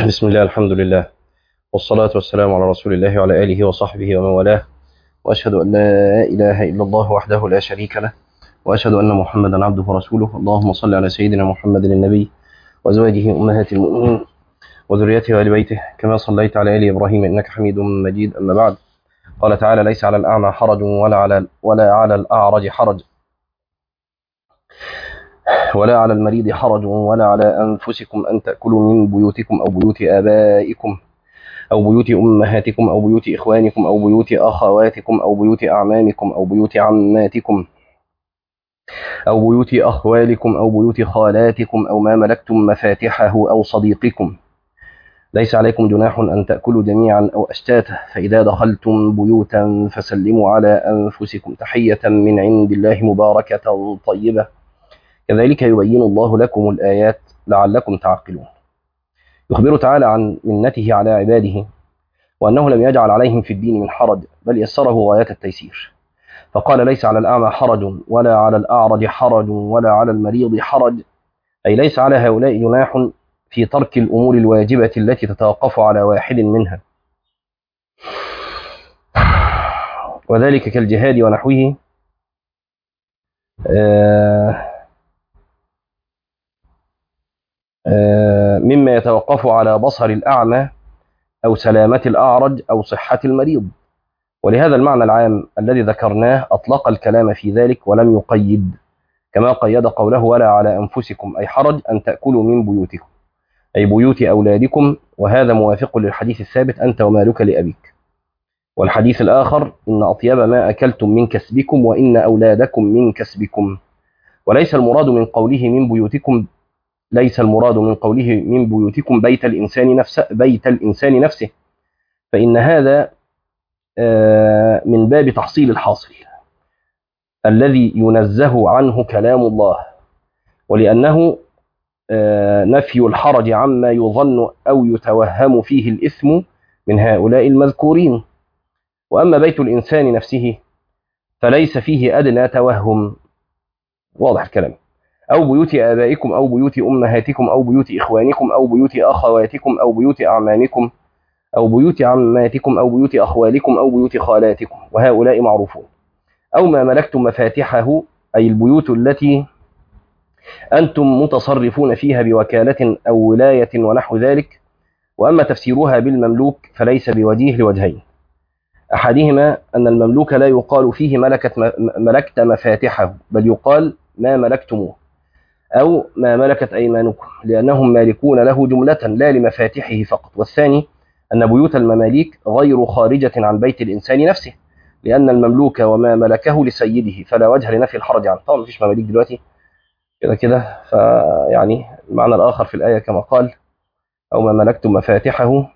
بسم الله الحمد لله والصلاة والسلام على رسول الله وعلى آله وصحبه ومن والاه وأشهد أن لا إله إلا الله وحده لا شريك له وأشهد أن محمدا عبده ورسوله اللهم صل على سيدنا محمد النبي وأزواجه أمهات المؤمنين وذريته وآل بيته كما صليت على آل إبراهيم إنك حميد مجيد أما بعد قال تعالى ليس على الأعمى حرج ولا على ولا على الأعرج حرج ولا على المريض حرج ولا على أنفسكم أن تأكلوا من بيوتكم أو بيوت آبائكم أو بيوت أمهاتكم أو بيوت إخوانكم أو بيوت أخواتكم أو بيوت أعمامكم أو بيوت عماتكم أو بيوت أخوالكم أو بيوت خالاتكم أو ما ملكتم مفاتحه أو صديقكم ليس عليكم جناح أن تأكلوا جميعا أو أشتاتا فإذا دخلتم بيوتا فسلموا على أنفسكم تحية من عند الله مباركة طيبة كذلك يبين الله لكم الآيات لعلكم تعقلون يخبر تعالى عن منته على عباده وأنه لم يجعل عليهم في الدين من حرج بل يسره غاية التيسير فقال ليس على الأعمى حرج ولا على الأعرج حرج ولا على المريض حرج أي ليس على هؤلاء جناح في ترك الأمور الواجبة التي تتوقف على واحد منها وذلك كالجهاد ونحوه آه مما يتوقف على بصر الأعمى أو سلامة الأعرج أو صحة المريض ولهذا المعنى العام الذي ذكرناه أطلق الكلام في ذلك ولم يقيد كما قيد قوله ولا على أنفسكم أي حرج أن تأكلوا من بيوتكم أي بيوت أولادكم وهذا موافق للحديث الثابت أنت ومالك لأبيك والحديث الآخر إن أطيب ما أكلتم من كسبكم وإن أولادكم من كسبكم وليس المراد من قوله من بيوتكم ليس المراد من قوله من بيوتكم بيت الإنسان نفسه بيت الإنسان نفسه فإن هذا من باب تحصيل الحاصل الذي ينزه عنه كلام الله ولأنه نفي الحرج عما يظن أو يتوهم فيه الإثم من هؤلاء المذكورين وأما بيت الإنسان نفسه فليس فيه أدنى توهم واضح الكلام أو بيوت آبائكم أو بيوت أمهاتكم أو بيوت إخوانكم أو بيوت أخواتكم أو بيوت أعمامكم أو بيوت عماتكم أو بيوت أخوالكم أو بيوت خالاتكم وهؤلاء معروفون أو ما ملكتم مفاتحه أي البيوت التي أنتم متصرفون فيها بوكالة أو ولاية ونحو ذلك وأما تفسيرها بالمملوك فليس بوجيه لوجهين أحدهما أن المملوك لا يقال فيه ملكت ملكت مفاتحه بل يقال ما ملكتموه أو ما ملكت أيمانكم لأنهم مالكون له جملة لا لمفاتحه فقط والثاني أن بيوت المماليك غير خارجة عن بيت الإنسان نفسه لأن المملوك وما ملكه لسيده فلا وجه لنفي الحرج عنه طبعا مفيش مماليك دلوقتي كده كده فيعني المعنى الآخر في الآية كما قال أو ما ملكتم مفاتحه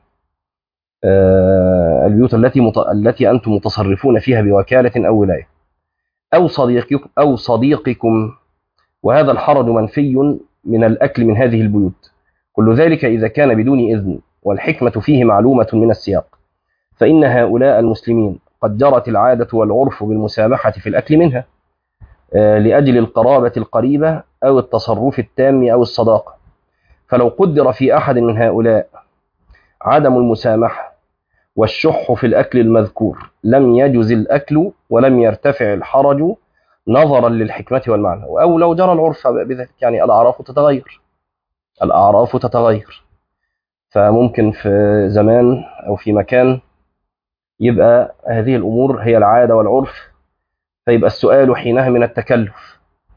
البيوت التي مت... التي أنتم متصرفون فيها بوكالة أو ولاية أو صديقكم أو صديقكم وهذا الحرج منفي من الأكل من هذه البيوت كل ذلك إذا كان بدون إذن والحكمة فيه معلومة من السياق فإن هؤلاء المسلمين قد جرت العادة والعرف بالمسامحة في الأكل منها لأجل القرابة القريبة أو التصرف التام أو الصداقة فلو قدر في أحد من هؤلاء عدم المسامحة والشح في الأكل المذكور لم يجز الأكل ولم يرتفع الحرج نظرا للحكمة والمعنى أو لو جرى العرف بذلك يعني الأعراف تتغير الأعراف تتغير فممكن في زمان أو في مكان يبقى هذه الأمور هي العادة والعرف فيبقى السؤال حينها من التكلف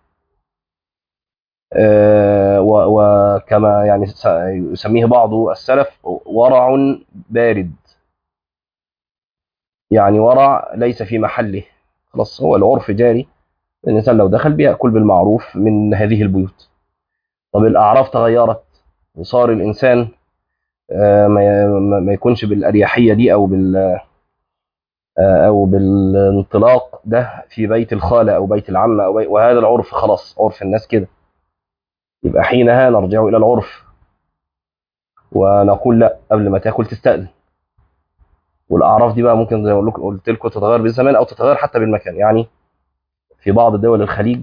وكما يعني يسميه بعض السلف ورع بارد يعني ورع ليس في محله خلاص هو العرف جاري الإنسان لو دخل بيأكل بالمعروف من هذه البيوت طب الأعراف تغيرت وصار الإنسان ما يكونش بالأريحية دي أو بال أو بالانطلاق ده في بيت الخالة أو بيت العمة أو بيت وهذا العرف خلاص عرف الناس كده يبقى حينها نرجع إلى العرف ونقول لا قبل ما تاكل تستأذن والأعراف دي بقى ممكن زي ما قلت لكم تتغير بالزمان أو تتغير حتى بالمكان يعني في بعض دول الخليج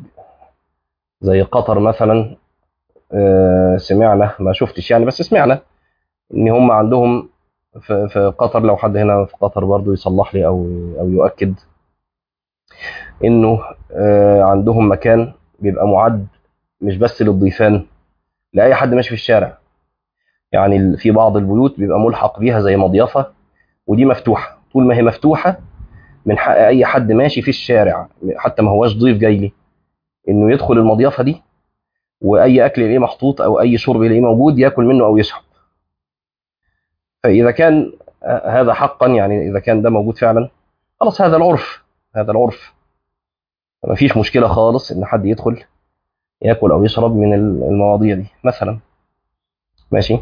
زي قطر مثلا سمعنا ما شفتش يعني بس سمعنا ان هم عندهم في في قطر لو حد هنا في قطر برضو يصلح لي او او يؤكد انه آه، عندهم مكان بيبقى معد مش بس للضيفان لاي حد ماشي في الشارع يعني ال- في بعض البيوت بيبقى ملحق بيها زي مضيفه ودي مفتوحه طول ما هي مفتوحه من حق اي حد ماشي في الشارع حتى ما هواش ضيف جاي لي انه يدخل المضيفه دي واي اكل يلاقيه محطوط او اي شرب يلاقيه موجود ياكل منه او يشرب فاذا كان آه، هذا حقا يعني اذا كان ده موجود فعلا خلاص هذا العرف هذا العرف ما فيش مشكله خالص ان حد يدخل ياكل او يشرب من المواضيع دي مثلا ماشي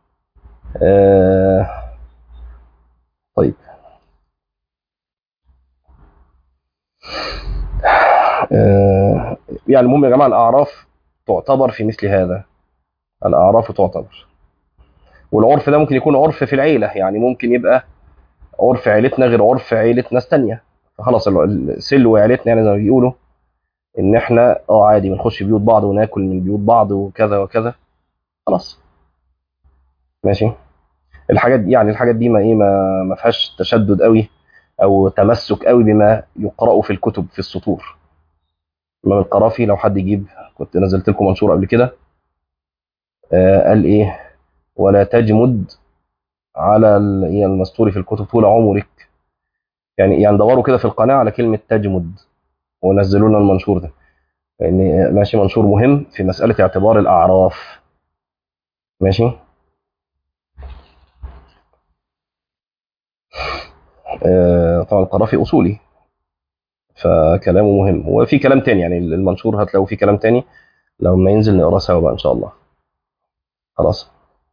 آه طيب آه يعني المهم يا جماعه الاعراف تعتبر في مثل هذا الاعراف تعتبر والعرف ده ممكن يكون عرف في العيله يعني ممكن يبقى عرف عيلتنا غير عرف عيله ناس تانية فخلاص ال- السلو عيلتنا يعني زي ما بيقولوا ان احنا اه عادي بنخش بيوت بعض وناكل من بيوت بعض وكذا وكذا خلاص ماشي الحاجات دي يعني الحاجات دي ما ايه ما ما فيهاش تشدد قوي او تمسك قوي بما يقرأ في الكتب في السطور الامام القرافي لو حد يجيب كنت نزلت لكم منشور قبل كده آه قال ايه ولا تجمد على ال- إيه المستور في الكتب طول عمرك يعني يعني دوروا كده في القناة على كلمة تجمد ونزلوا لنا المنشور ده يعني ماشي منشور مهم في مسألة اعتبار الأعراف ماشي آه طبعا القرافي أصولي فكلامه مهم وفي كلام تاني يعني المنشور هتلاقوا فيه كلام تاني لما ينزل نقراه سوا بقى إن شاء الله خلاص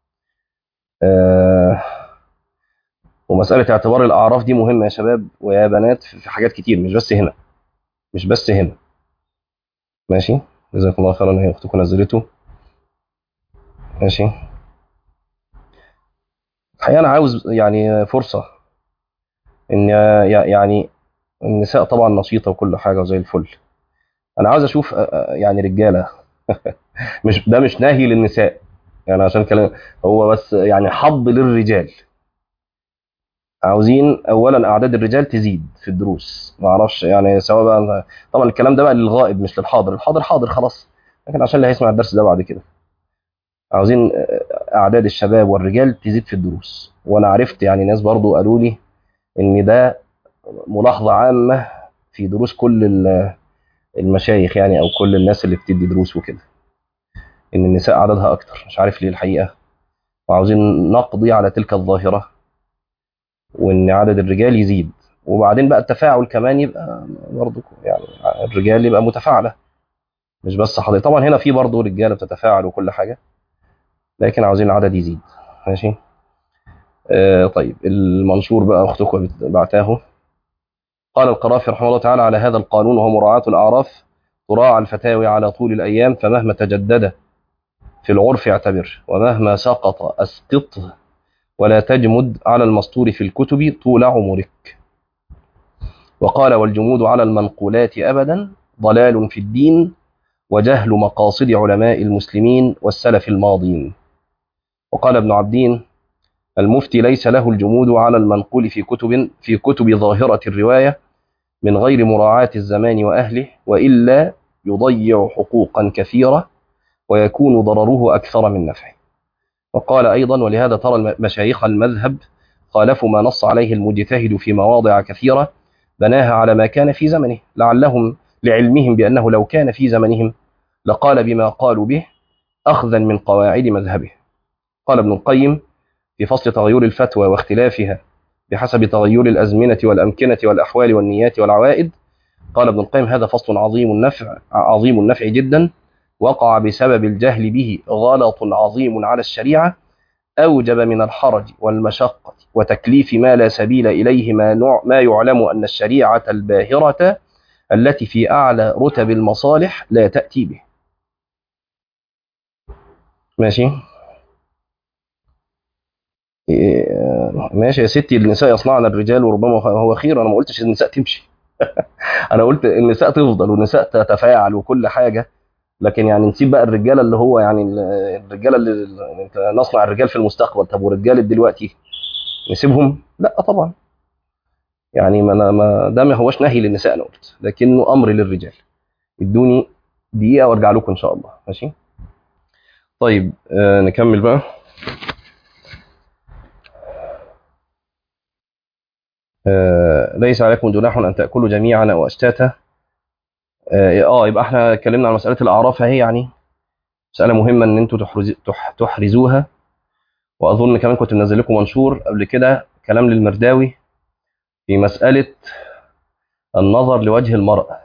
آه ومسألة اعتبار الأعراف دي مهمة يا شباب ويا بنات في في حاجات كتير مش بس هنا مش بس هنا ماشي جزاكم الله خيرا هي أختكم نزلته ماشي الحقيقة أنا عاوز يعني فرصة إن يع- يعني النساء طبعا نشيطة وكل حاجة وزي الفل أنا عاوز أشوف آه، آه، يعني رجالة مش ده مش نهي للنساء يعني عشان كلام هو بس يعني حض للرجال عاوزين اولا اعداد الرجال تزيد في الدروس ما اعرفش يعني سواء بقى طبعا الكلام ده بقى للغائب مش للحاضر الحاضر حاضر خلاص لكن عشان اللي هيسمع الدرس ده بعد كده عاوزين اعداد الشباب والرجال تزيد في الدروس وانا عرفت يعني ناس برضو قالوا لي ان ده ملاحظه عامه في دروس كل ال- المشايخ يعني او كل الناس اللي بتدي دروس وكده ان النساء عددها اكتر مش عارف ليه الحقيقه وعاوزين نقضي على تلك الظاهره وان عدد الرجال يزيد وبعدين بقى التفاعل كمان يبقى برضه يعني الرجال يبقى متفاعله مش بس حضرتك طبعا هنا في برضه رجاله بتتفاعل وكل حاجه لكن عاوزين العدد يزيد ماشي آه طيب المنشور بقى اختكم بعتاه قال القرافي رحمه الله تعالى على هذا القانون وهو مراعاة الأعراف تراعى الفتاوي على طول الأيام فمهما تجدد في العرف اعتبر ومهما سقط أسقطه ولا تجمد على المسطور في الكتب طول عمرك وقال والجمود على المنقولات أبدا ضلال في الدين وجهل مقاصد علماء المسلمين والسلف الماضين وقال ابن عبدين المفتي ليس له الجمود على المنقول في كتب في كتب ظاهرة الرواية من غير مراعاة الزمان وأهله وإلا يضيع حقوقا كثيرة ويكون ضرره أكثر من نفعه وقال أيضا ولهذا ترى مشايخ المذهب خالفوا ما نص عليه المجتهد في مواضع كثيرة بناها على ما كان في زمنه لعلهم لعلمهم بأنه لو كان في زمنهم لقال بما قالوا به أخذا من قواعد مذهبه قال ابن القيم في فصل تغير الفتوى واختلافها بحسب تغير الأزمنة والأمكنة والأحوال والنيات والعوائد قال ابن القيم هذا فصل عظيم النفع عظيم النفع جدا وقع بسبب الجهل به غلط عظيم على الشريعة أوجب من الحرج والمشقة وتكليف ما لا سبيل إليه ما, نوع ما يعلم أن الشريعة الباهرة التي في أعلى رتب المصالح لا تأتي به ماشي ماشي يا ستي النساء يصنعن الرجال وربما هو خير انا ما قلتش النساء تمشي انا قلت النساء تفضل والنساء تتفاعل وكل حاجه لكن يعني نسيب بقى الرجاله اللي هو يعني ال- الرجاله اللي اللي انت نصنع الرجال في المستقبل طب ورجاله دلوقتي نسيبهم لا طبعا يعني ما أنا- ما ده ما هوش نهي للنساء انا قلت لكنه امر للرجال ادوني دقيقه وارجع لكم ان شاء الله ماشي طيب آه نكمل بقى آه ليس عليكم جناح ان تاكلوا جميعا او اشتاتا اه آه، يبقى احنا اتكلمنا عن مساله الاعراف اهي يعني مساله مهمه ان انتوا تحرز تح تحرزوها واظن كمان كنت منزل لكم منشور قبل كده كلام للمرداوي في مساله النظر لوجه المرأة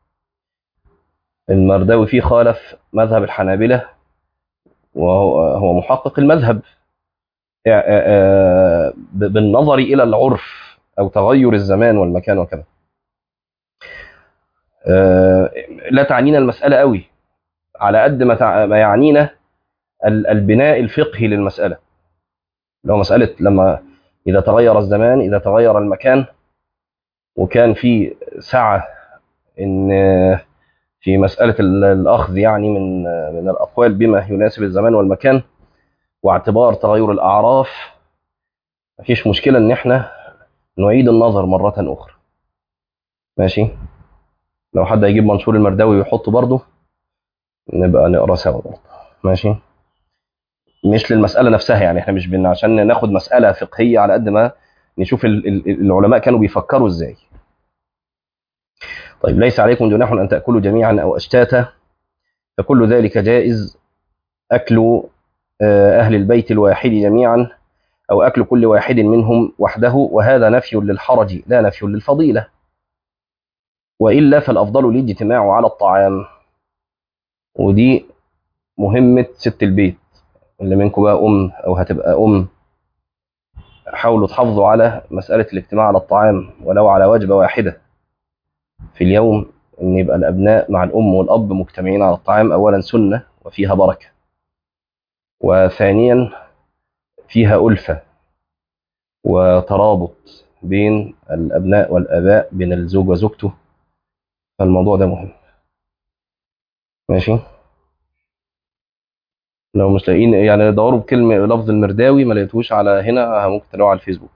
المرداوي فيه خالف مذهب الحنابلة وهو هو محقق المذهب آه، آه، ب- بالنظر إلى العرف أو تغير الزمان والمكان وكذا آه، لا تعنينا المسألة قوي على قد ما تع- ما يعنينا ال- البناء الفقهي للمسألة لو مسألة لما إذا تغير الزمان إذا تغير المكان وكان في سعة إن آه، في مسألة ال- الأخذ يعني من آه، من الأقوال بما يناسب الزمان والمكان واعتبار تغير الأعراف مفيش مشكلة إن إحنا نعيد النظر مرة أخرى ماشي لو حد هيجيب منشور المرداوي ويحطه برضه نبقى نقرا سوا برضه ماشي مش للمسألة نفسها يعني احنا مش بن عشان ناخد مسألة فقهية على قد ما نشوف ال- ال- العلماء كانوا بيفكروا ازاي طيب ليس عليكم جناح ان تأكلوا جميعا او اشتاتا فكل ذلك جائز اكل آه، اهل البيت الواحد جميعا او اكل كل واحد منهم وحده وهذا نفي للحرج لا نفي للفضيلة والا فالافضل الاجتماع على الطعام ودي مهمة ست البيت اللي منكم بقى أم أو هتبقى أم حاولوا تحافظوا على مسألة الاجتماع على الطعام ولو على وجبة واحدة في اليوم إن يبقى الأبناء مع الأم والأب مجتمعين على الطعام أولا سنة وفيها بركة وثانيا فيها ألفة وترابط بين الأبناء والآباء بين الزوج وزوجته فالموضوع ده مهم ماشي لو مش لاقيين يعني دوروا بكلمة لفظ المرداوي ما لقيتوش على هنا ممكن تلاقوه على الفيسبوك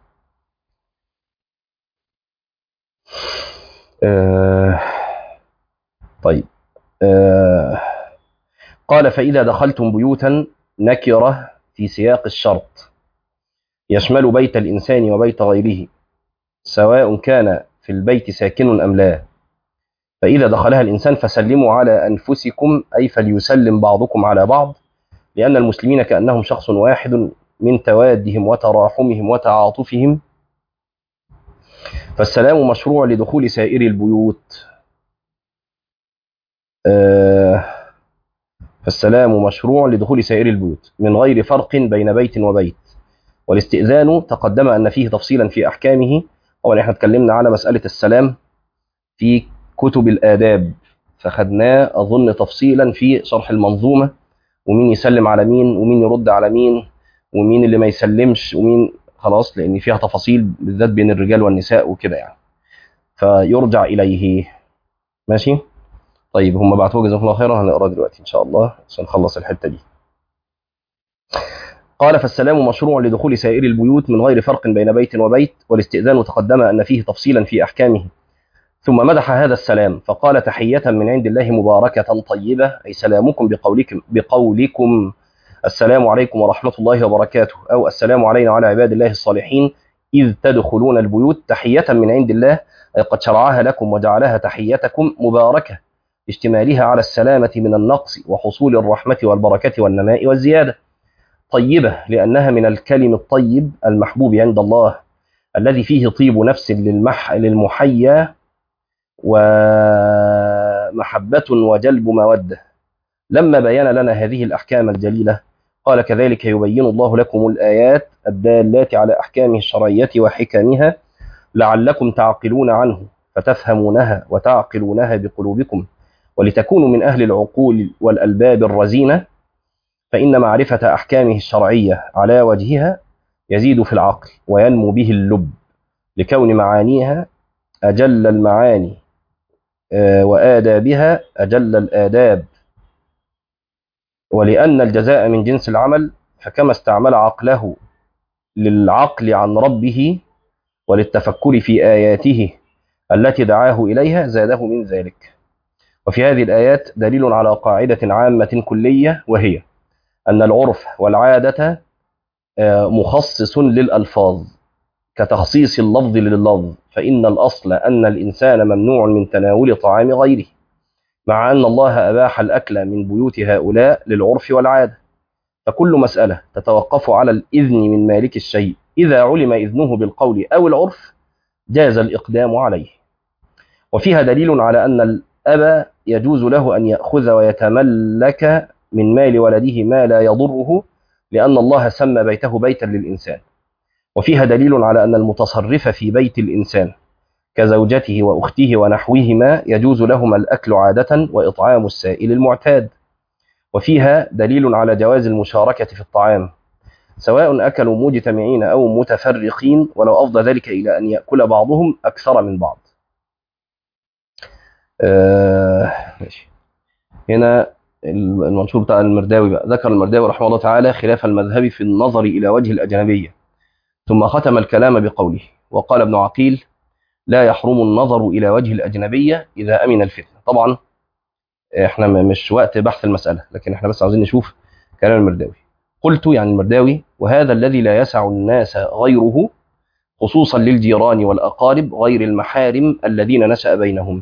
آه طيب آه قال فإذا دخلتم بيوتا نكرة في سياق الشرط يشمل بيت الإنسان وبيت غيره سواء كان في البيت ساكن أم لا فإذا دخلها الإنسان فسلموا على أنفسكم أي فليسلم بعضكم على بعض لأن المسلمين كأنهم شخص واحد من توادهم وتراحمهم وتعاطفهم فالسلام مشروع لدخول سائر البيوت آه، فالسلام مشروع لدخول سائر البيوت من غير فرق بين بيت وبيت والاستئذان تقدم أن فيه تفصيلا في أحكامه طبعا احنا اتكلمنا على مسألة السلام في كتب الآداب فخدناه أظن تفصيلا في شرح المنظومة ومين يسلم على مين ومين يرد على مين ومين اللي ما يسلمش ومين خلاص لأن فيها تفاصيل بالذات بين الرجال والنساء وكده يعني فيرجع إليه ماشي طيب هم بعتوه جزاهم الله خيرا هنقرا دلوقتي إن شاء الله عشان نخلص الحتة دي قال فالسلام مشروع لدخول سائر البيوت من غير فرق بين بيت وبيت والاستئذان تقدم أن فيه تفصيلا في أحكامه ثم مدح هذا السلام فقال تحية من عند الله مباركة طيبة أي سلامكم بقولكم, بقولكم السلام عليكم ورحمة الله وبركاته أو السلام علينا وعلى عباد الله الصالحين إذ تدخلون البيوت تحية من عند الله أي قد شرعها لكم وجعلها تحيتكم مباركة اشتمالها على السلامة من النقص وحصول الرحمة والبركة والنماء والزيادة طيبة لأنها من الكلم الطيب المحبوب عند الله الذي فيه طيب نفس للمح للمحيا ومحبة وجلب مودة لما بين لنا هذه الأحكام الجليلة قال كذلك يبين الله لكم الآيات الدالات على أحكامه الشرعية وحكمها لعلكم تعقلون عنه فتفهمونها وتعقلونها بقلوبكم ولتكونوا من أهل العقول والألباب الرزينة فإن معرفة أحكامه الشرعية على وجهها يزيد في العقل وينمو به اللب لكون معانيها أجل المعاني وآدابها أجل الآداب ولأن الجزاء من جنس العمل فكما استعمل عقله للعقل عن ربه وللتفكر في آياته التي دعاه إليها زاده من ذلك وفي هذه الآيات دليل على قاعدة عامة كلية وهي أن العرف والعادة مخصص للألفاظ كتخصيص اللفظ لللفظ فإن الأصل أن الإنسان ممنوع من تناول طعام غيره مع أن الله أباح الأكل من بيوت هؤلاء للعرف والعادة فكل مسألة تتوقف على الإذن من مالك الشيء إذا علم إذنه بالقول أو العرف جاز الإقدام عليه وفيها دليل على أن الأب يجوز له أن يأخذ ويتملك من مال ولده ما لا يضره لأن الله سمى بيته بيتا للإنسان وفيها دليل على أن المتصرف في بيت الإنسان كزوجته وأخته ونحوهما يجوز لهما الأكل عادة وإطعام السائل المعتاد وفيها دليل على جواز المشاركة في الطعام سواء أكلوا مجتمعين أو متفرقين ولو أفضى ذلك إلى أن يأكل بعضهم أكثر من بعض آه ماشي. هنا المنشور بتاع المرداوي بقى ذكر المرداوي رحمه الله تعالى خلاف المذهب في النظر إلى وجه الأجنبية ثم ختم الكلام بقوله وقال ابن عقيل لا يحرم النظر إلى وجه الأجنبية إذا أمن الفتنة طبعا احنا مش وقت بحث المسألة لكن احنا بس عاوزين نشوف كلام المرداوي قلت يعني المرداوي وهذا الذي لا يسع الناس غيره خصوصا للجيران والأقارب غير المحارم الذين نشأ بينهم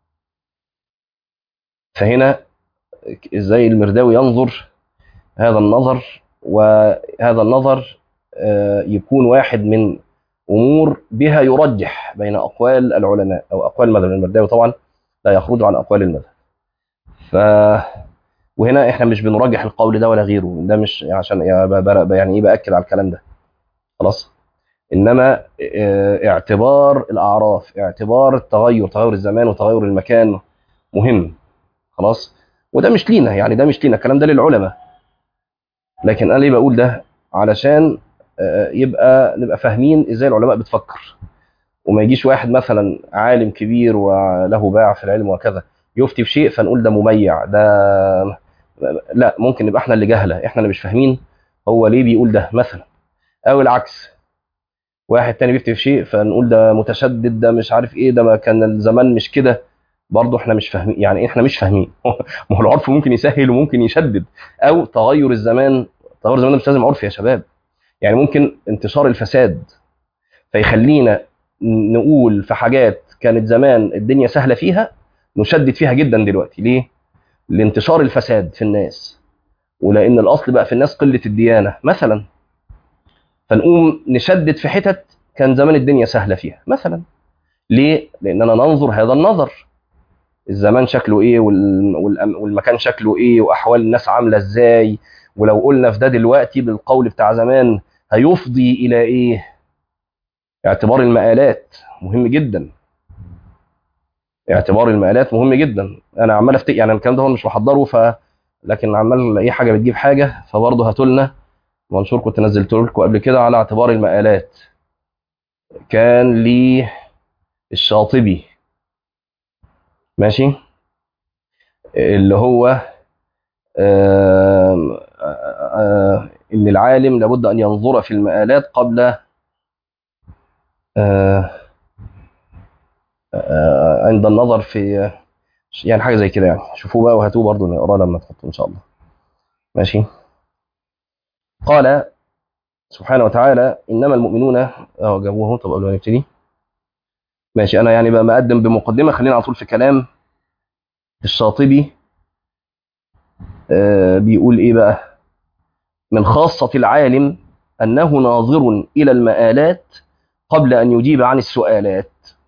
فهنا ازاي المرداوي ينظر هذا النظر وهذا النظر يكون واحد من امور بها يرجح بين اقوال العلماء او اقوال المذهب المرداوي طبعا لا يخرج عن اقوال المذهب ف وهنا احنا مش بنرجح القول ده ولا غيره ده مش عشان يعني ايه باكد على الكلام ده خلاص انما اعتبار الاعراف اعتبار التغير تغير الزمان وتغير المكان مهم خلاص وده مش لينا يعني ده مش لينا الكلام ده للعلماء لكن انا ليه بقول ده علشان يبقى نبقى فاهمين ازاي العلماء بتفكر وما يجيش واحد مثلا عالم كبير وله باع في العلم وكذا يفتي بشيء فنقول ده مميع ده لا ممكن نبقى احنا اللي جهله احنا اللي مش فاهمين هو ليه بيقول ده مثلا او العكس واحد تاني بيفتي في شيء فنقول ده متشدد ده مش عارف ايه ده ما كان الزمان مش كده برضه احنا مش فاهمين يعني احنا مش فاهمين ما هو العرف ممكن يسهل وممكن يشدد او تغير الزمان تغير الزمان مش لازم عرف يا شباب يعني ممكن انتشار الفساد فيخلينا نقول في حاجات كانت زمان الدنيا سهله فيها نشدد فيها جدا دلوقتي ليه لانتشار الفساد في الناس ولان الاصل بقى في الناس قله الديانه مثلا فنقوم نشدد في حتت كان زمان الدنيا سهله فيها مثلا ليه لاننا ننظر هذا النظر الزمان شكله ايه والمكان شكله ايه واحوال الناس عامله ازاي ولو قلنا في ده دلوقتي بالقول بتاع زمان هيفضي الى ايه اعتبار المآلات مهم جدا اعتبار المآلات مهم جدا انا عمال افتكر يعني الكلام ده هو مش محضره ف لكن عمال اي حاجه بتجيب حاجه فبرضه هاتوا لنا منشور كنت نزلته لكم قبل كده على اعتبار المآلات كان لي الشاطبي ماشي اللي هو آآ آآ ان العالم لابد ان ينظر في المآلات قبل عند النظر في يعني حاجه زي كده يعني شوفوه بقى وهاتوه برضه نقراه لما تحطوا ان شاء الله ماشي قال سبحانه وتعالى انما المؤمنون اه جابوه اهو طب قبل ما نبتدي ماشي انا يعني بقى مقدم بمقدمه خلينا على طول في كلام الشاطبي آه بيقول ايه بقى من خاصة العالم أنه ناظر إلى المآلات قبل أن يجيب عن السؤالات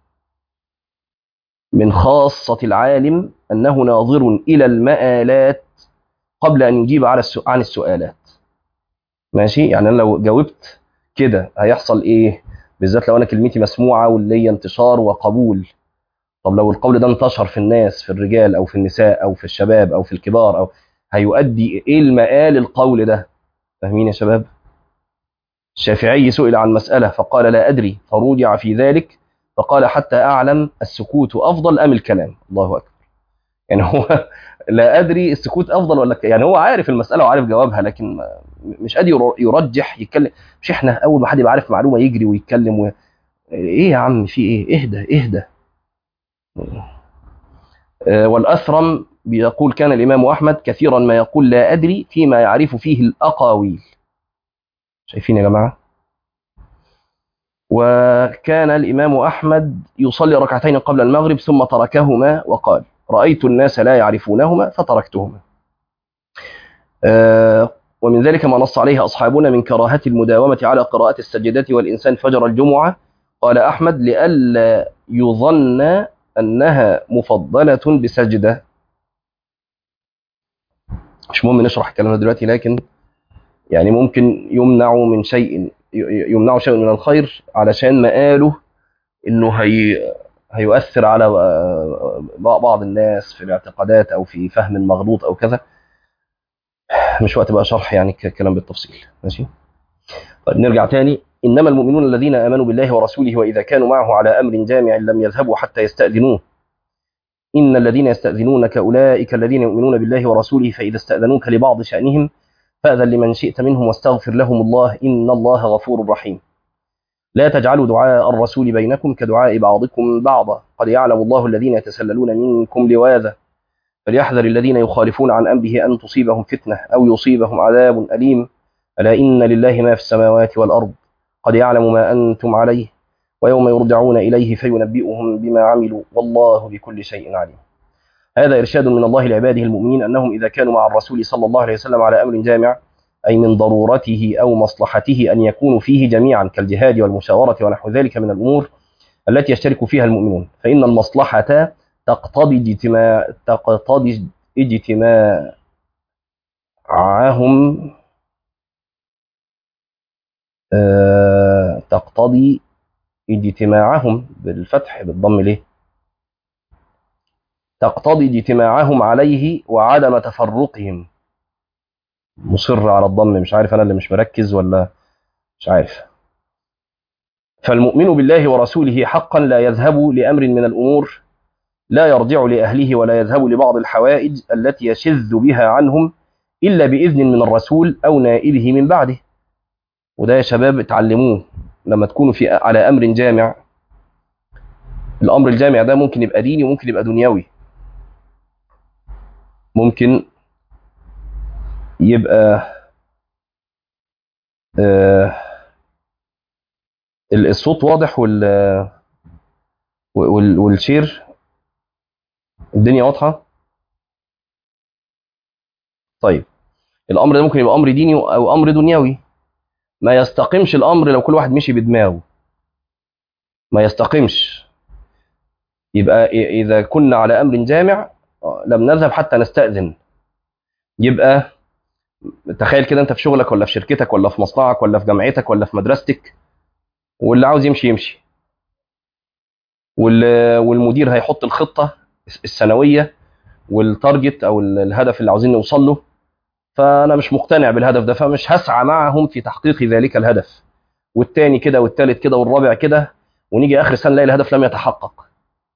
من خاصة العالم أنه ناظر إلى المآلات قبل أن يجيب على عن السؤالات ماشي يعني أنا لو جاوبت كده هيحصل إيه بالذات لو أنا كلمتي مسموعة واللي هي انتشار وقبول طب لو القول ده انتشر في الناس في الرجال أو في النساء أو في الشباب أو في الكبار أو هيؤدي إيه المآل القول ده فاهمين يا شباب الشافعي سئل عن مسألة فقال لا أدري فرجع في ذلك فقال حتى أعلم السكوت أفضل أم الكلام الله أكبر يعني هو لا ادري السكوت افضل ولا ك- يعني هو عارف المساله وعارف جوابها لكن ما- مش قادر ير- يرجح يتكلم مش احنا اول ما حد يبقى عارف معلومه يجري ويتكلم و... ايه يا عم في ايه اهدى اهدى آه، والأثرم بيقول كان الإمام أحمد كثيرا ما يقول لا أدري فيما يعرف فيه الأقاويل شايفين يا جماعة وكان الإمام أحمد يصلي ركعتين قبل المغرب ثم تركهما وقال رأيت الناس لا يعرفونهما فتركتهما آه، ومن ذلك ما نص عليه أصحابنا من كراهة المداومة على قراءة السجدات والإنسان فجر الجمعة قال أحمد لئلا يظن أنها مفضلة بسجدة مش مهم نشرح الكلام ده دلوقتي لكن يعني ممكن يمنع من شيء يمنع شيء من الخير علشان مقاله انه هي هيؤثر على آه، بعض الناس في الاعتقادات او في فهم مغلوط او كذا مش وقت بقى شرح يعني الكلام بالتفصيل ماشي طيب نرجع تاني انما المؤمنون الذين امنوا بالله ورسوله واذا كانوا معه على امر جامع لم يذهبوا حتى يستاذنوه ان الذين يستاذنونك اولئك الذين يؤمنون بالله ورسوله فاذا استاذنوك لبعض شانهم فاذن لمن شئت منهم واستغفر لهم الله ان الله غفور رحيم لا تجعلوا دعاء الرسول بينكم كدعاء بعضكم بعضا قد يعلم الله الذين يتسللون منكم لواذا فليحذر الذين يخالفون عن امره ان تصيبهم فتنه او يصيبهم عذاب اليم الا ان لله ما في السماوات والارض قد يعلم ما انتم عليه ويوم يرجعون اليه فينبئهم بما عملوا والله بكل شيء عليم هذا ارشاد من الله لعباده المؤمنين انهم اذا كانوا مع الرسول صلى الله عليه وسلم على امر جامع اي من ضرورته او مصلحته ان يكونوا فيه جميعا كالجهاد والمشاوره ونحو ذلك من الامور التي يشترك فيها المؤمنون فان المصلحه تقتضي اجتماع تقتضي اجتماعهم آه، تقتضي اجتماعهم بالفتح بالضم ليه تقتضي اجتماعهم عليه وعدم تفرقهم مصر على الضم مش عارف انا اللي مش مركز ولا مش عارف فالمؤمن بالله ورسوله حقا لا يذهب لامر من الامور لا يرجع لاهله ولا يذهب لبعض الحوائج التي يشذ بها عنهم الا باذن من الرسول او نائله من بعده وده يا شباب اتعلموه لما تكونوا في على امر جامع الامر الجامع ده ممكن يبقى ديني وممكن يبقى دنيوي ممكن يبقى آه الصوت واضح وال وال- والشير الدنيا واضحه طيب الامر ده ممكن يبقى امر ديني او امر دنيوي ما يستقيمش الامر لو كل واحد مشي بدماغه ما يستقيمش يبقى إ- اذا كنا على امر جامع آه، لم نذهب حتى نستاذن يبقى تخيل كده انت في شغلك ولا في شركتك ولا في مصنعك ولا في جامعتك ولا في مدرستك واللي عاوز يمشي يمشي وال- والمدير هيحط الخطه السنويه والتارجت او ال- الهدف اللي عاوزين نوصل له فانا مش مقتنع بالهدف ده فمش هسعى معهم في تحقيق ذلك الهدف والتاني كده والتالت كده والرابع كده ونيجي اخر السنه نلاقي الهدف لم يتحقق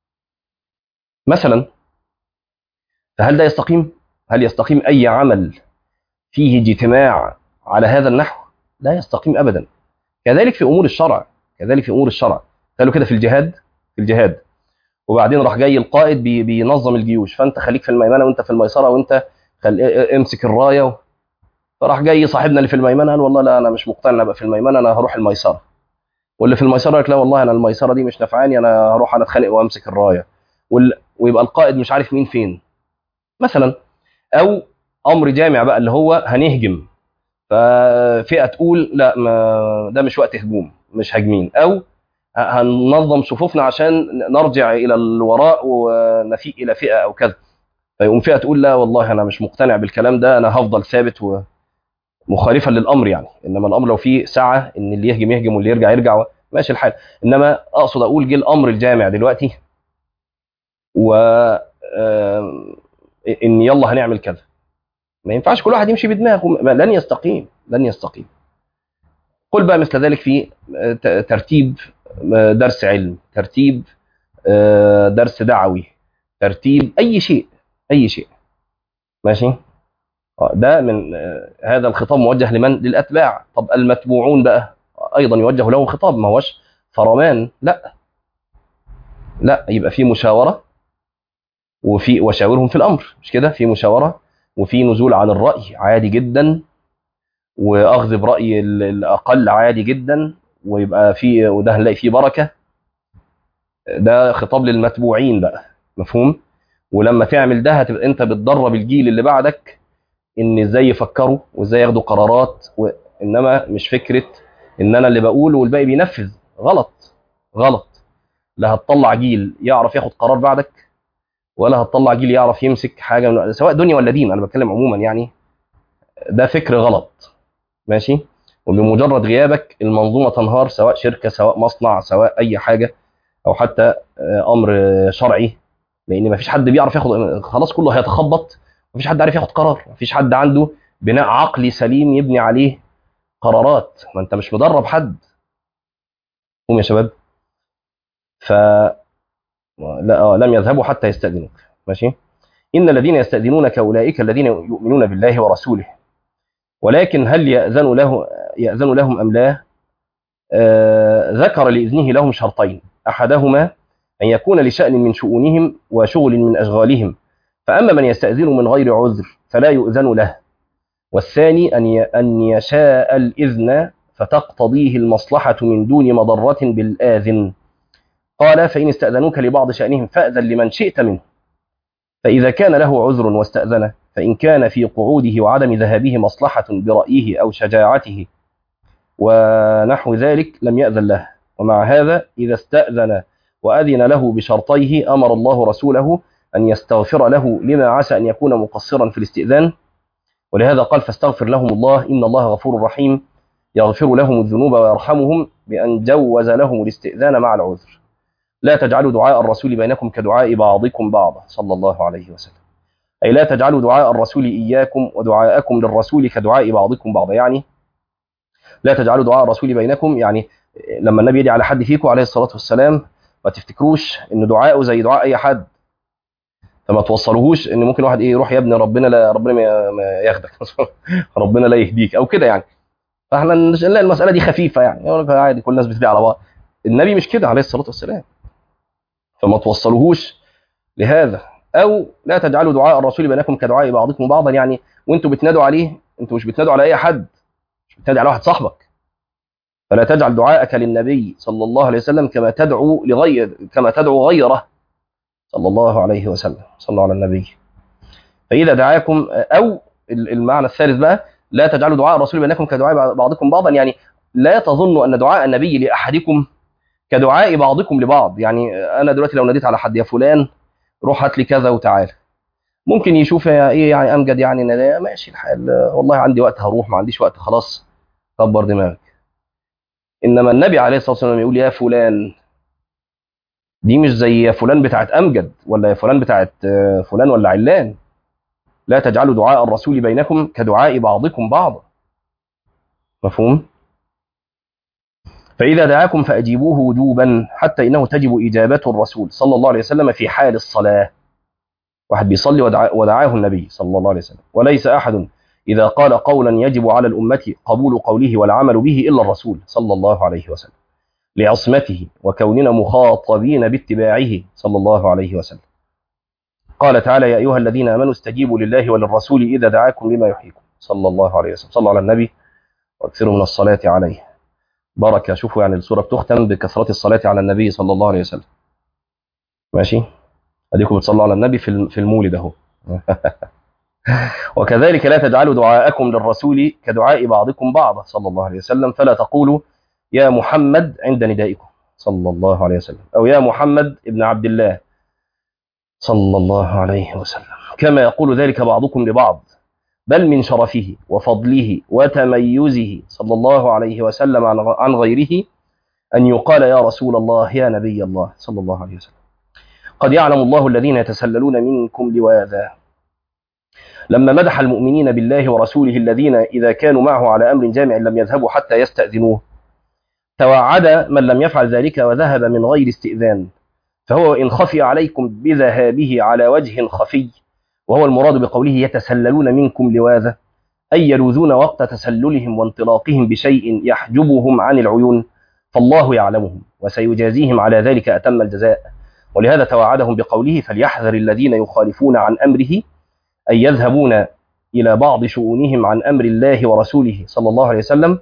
مثلا فهل ده يستقيم هل يستقيم اي عمل فيه اجتماع على هذا النحو لا يستقيم ابدا كذلك في امور الشرع كذلك في امور الشرع قالوا كده في الجهاد في الجهاد وبعدين راح جاي القائد بي بينظم الجيوش فانت خليك في الميمنه وانت في الميسره وانت خل... امسك الرايه و... فراح جاي صاحبنا اللي في الميمنه قال والله لا انا مش مقتنع ابقى في الميمنه انا هروح الميسره واللي في الميسره قال لا والله انا الميسره دي مش نافعاني انا هروح انا اتخانق وامسك الرايه وال... ويبقى القائد مش عارف مين فين مثلا او امر جامع بقى اللي هو هنهجم ففئه تقول لا ما ده مش وقت هجوم مش هاجمين او هننظم صفوفنا عشان نرجع الى الوراء ونفيء الى فئه او كذا فيقوم فئه تقول لا والله انا مش مقتنع بالكلام ده انا هفضل ثابت ومخالفا للامر يعني انما الامر لو فيه سعه ان اللي يهجم يهجم واللي يرجع يرجع ماشي الحال انما اقصد اقول جه الامر الجامع دلوقتي و آم، ان يلا هنعمل كذا ما ينفعش كل واحد يمشي بدماغه ما- لن يستقيم لن يستقيم قل بقى مثل ذلك في آه، ت- ترتيب آه، درس علم ترتيب آه، درس دعوي ترتيب اي شيء اي شيء ماشي آه، ده من آه، هذا الخطاب موجه لمن للاتباع طب المتبوعون بقى ايضا يوجه لهم خطاب ما هوش فرمان لا لا يبقى في مشاوره وفي وشاورهم في الامر مش كده في مشاوره وفي نزول عن الراي عادي جدا واخذ براي ال- الاقل عادي جدا ويبقى في وده هنلاقي فيه بركه ده خطاب للمتبوعين بقى مفهوم ولما تعمل ده هتبقى انت بتدرب الجيل اللي بعدك ان ازاي يفكروا وازاي ياخدوا قرارات و... انما مش فكره ان انا اللي بقول والباقي بينفذ غلط غلط لا هتطلع جيل يعرف ياخد قرار بعدك ولا هتطلع جيل يعرف يمسك حاجه من... سواء دنيا ولا دين انا بتكلم عموما يعني ده فكر غلط ماشي وبمجرد غيابك المنظومه تنهار سواء شركه سواء مصنع سواء اي حاجه او حتى آه، امر آه، شرعي لان مفيش حد بيعرف ياخد خلاص كله هيتخبط مفيش حد عارف ياخد قرار مفيش حد عنده بناء عقلي سليم يبني عليه قرارات ما انت مش مدرب حد قوم يا شباب ف لا آه، لم يذهبوا حتى يستأذنوك ماشي إن الذين يستأذنونك أولئك الذين يؤمنون بالله ورسوله ولكن هل يأذن له يأذن لهم أم لا آه ذكر لإذنه لهم شرطين أحدهما أن يكون لشأن من شؤونهم وشغل من أشغالهم فأما من يستأذن من غير عذر فلا يؤذن له والثاني أن ي- أن يشاء الإذن فتقتضيه المصلحة من دون مضرة بالآذن قال فإن استأذنوك لبعض شأنهم فأذن لمن شئت منه فإذا كان له عذر واستأذن فإن كان في قعوده وعدم ذهابه مصلحة برأيه أو شجاعته ونحو ذلك لم يأذن له ومع هذا إذا استأذن وأذن له بشرطيه أمر الله رسوله أن يستغفر له لما عسى أن يكون مقصرا في الاستئذان ولهذا قال فاستغفر لهم الله إن الله غفور رحيم يغفر لهم الذنوب ويرحمهم بأن جوز لهم الاستئذان مع العذر لا تجعلوا دعاء الرسول بينكم كدعاء بعضكم بعضا صلى الله عليه وسلم أي لا تجعلوا دعاء الرسول إياكم ودعاءكم للرسول كدعاء بعضكم بعضا يعني لا تجعلوا دعاء الرسول بينكم يعني لما النبي يدعي على حد فيكم عليه الصلاة والسلام ما تفتكروش ان دعاءه زي دعاء اي حد فما توصلوهوش ان ممكن واحد ايه يروح يا ابني ربنا لا ربنا ما ما ياخدك ربنا لا يهديك او كده يعني فاحنا نلاقي المساله دي خفيفه يعني يقول لك عادي كل الناس بتدعي على بعض النبي مش كده عليه الصلاه والسلام فما توصلوهوش لهذا او لا تجعلوا دعاء الرسول بينكم كدعاء بعضكم بعضا يعني وانتوا بتنادوا عليه انتوا مش بتنادوا على اي حد مش بتنادي على واحد صاحبك فلا تجعل دعاءك للنبي صلى الله عليه وسلم كما تدعو لغير كما تدعو غيره صلى الله عليه وسلم صلى الله على النبي فإذا دعاكم أو المعنى الثالث بقى لا تجعلوا دعاء الرسول بينكم كدعاء بعضكم بعضا يعني لا تظنوا أن دعاء النبي لأحدكم كدعاء بعضكم لبعض يعني أنا دلوقتي لو ناديت على حد يا فلان روح هات لي كذا وتعالى ممكن يشوف ايه يعني امجد يعني ان ماشي الحال والله عندي وقت هروح ما عنديش وقت خلاص كبر دماغك انما النبي عليه الصلاه والسلام يقول يا فلان دي مش زي يا فلان بتاعت امجد ولا يا فلان بتاعت فلان ولا علان لا تجعلوا دعاء الرسول بينكم كدعاء بعضكم بعضا مفهوم فإذا دعاكم فأجيبوه وجوبا حتى إنه تجب إجابة الرسول صلى الله عليه وسلم في حال الصلاة واحد بيصلي ودعا ودعاه النبي صلى الله عليه وسلم وليس أحد إذا قال قولا يجب على الأمة قبول قوله والعمل به إلا الرسول صلى الله عليه وسلم لعصمته وكوننا مخاطبين باتباعه صلى الله عليه وسلم قال تعالى يا أيها الذين آمنوا استجيبوا لله وللرسول إذا دعاكم لما يحييكم صلى الله عليه وسلم صلى على النبي واكثروا من الصلاة عليه بركة شوفوا يعني السورة بتختم بكثرة الصلاة على النبي صلى الله عليه وسلم ماشي اديكم بتصلوا على النبي في في المولد اهو وكذلك لا تجعلوا دعاءكم للرسول كدعاء بعضكم بعضا صلى الله عليه وسلم فلا تقولوا يا محمد عند ندائكم صلى الله عليه وسلم او يا محمد ابن عبد الله صلى الله عليه وسلم كما يقول ذلك بعضكم لبعض بل من شرفه وفضله وتميزه صلى الله عليه وسلم عن غيره أن يقال يا رسول الله يا نبي الله صلى الله عليه وسلم قد يعلم الله الذين يتسللون منكم لواذا لما مدح المؤمنين بالله ورسوله الذين إذا كانوا معه على أمر جامع لم يذهبوا حتى يستأذنوه توعد من لم يفعل ذلك وذهب من غير استئذان فهو إن خفي عليكم بذهابه على وجه خفي وهو المراد بقوله يتسللون منكم لواذا أي يلوذون وقت تسللهم وانطلاقهم بشيء يحجبهم عن العيون فالله يعلمهم وسيجازيهم على ذلك أتم الجزاء ولهذا توعدهم بقوله فليحذر الذين يخالفون عن أمره أن يذهبون إلى بعض شؤونهم عن أمر الله ورسوله صلى الله عليه وسلم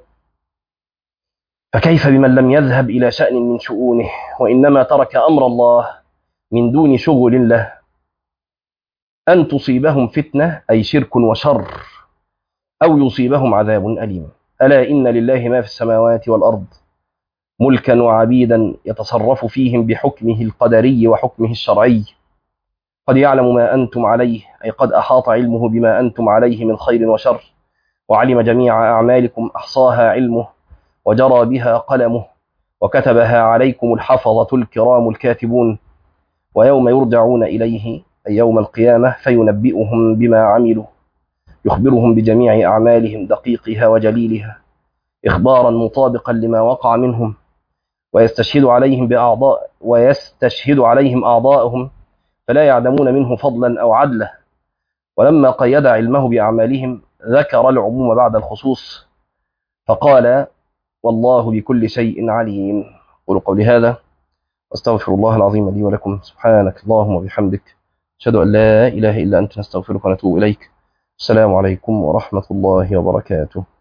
فكيف بمن لم يذهب إلى شأن من شؤونه وإنما ترك أمر الله من دون شغل له أن تصيبهم فتنة أي شرك وشر أو يصيبهم عذاب أليم ألا إن لله ما في السماوات والأرض ملكا وعبيدا يتصرف فيهم بحكمه القدري وحكمه الشرعي قد يعلم ما أنتم عليه أي قد أحاط علمه بما أنتم عليه من خير وشر وعلم جميع أعمالكم أحصاها علمه وجرى بها قلمه وكتبها عليكم الحفظة الكرام الكاتبون ويوم يرجعون إليه أي يوم القيامة فينبئهم بما عملوا يخبرهم بجميع أعمالهم دقيقها وجليلها إخبارا مطابقا لما وقع منهم ويستشهد عليهم بأعضاء ويستشهد عليهم أعضاءهم فلا يعلمون منه فضلا أو عدلا ولما قيد علمه بأعمالهم ذكر العموم بعد الخصوص فقال والله بكل شيء عليم قولوا قولي هذا واستغفر الله العظيم لي ولكم سبحانك اللهم وبحمدك أشهد أن لا إله إلا أنت نستغفرك ونتوب إليك السلام عليكم ورحمة الله وبركاته